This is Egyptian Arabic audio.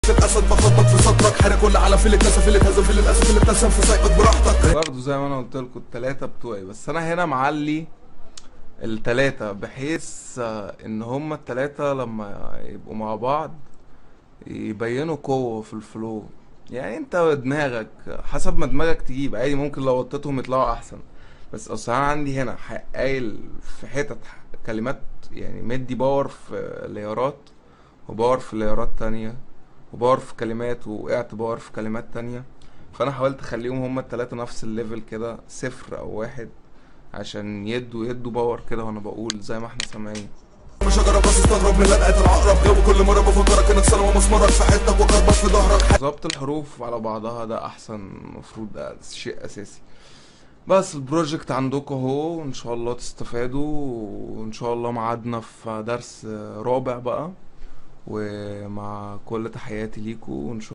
الاسد بخبط في سطرك حرق كل على في اللي اتنسى في اللي اتهزم في اللي اتأسف في اللي ابتسم في سايقك براحتك برضه زي ما انا قلت لكم التلاتة بتوعي بس انا هنا معلي التلاتة بحيث آه، ان هما التلاتة لما يبقوا مع بعض يبينوا قوة في الفلو يعني انت دماغك حسب ما دماغك تجيب عادي ممكن لو وطيتهم يطلعوا احسن بس اصل انا عندي هنا ح- قايل في حتت كلمات يعني مدي باور في ليارات وباور في ليارات تانية وباور في كلمات ووقعت باور في كلمات تانية فانا حاولت اخليهم هما التلاتة نفس الليفل كده صفر او واحد عشان يدوا يدوا باور كده وانا بقول زي ما احنا سامعين مش هجرب بس استغرب من لدقة العقرب جو كل مرة بفكرك انك سنة ومسمرك في حتة وكربك في ظهرك ظبط الحروف على بعضها ده احسن المفروض ده شيء اساسي بس البروجكت عندكم اهو ان شاء الله تستفادوا وان شاء الله ميعادنا في درس رابع بقى ومع كل تحياتي ليكم وان شاء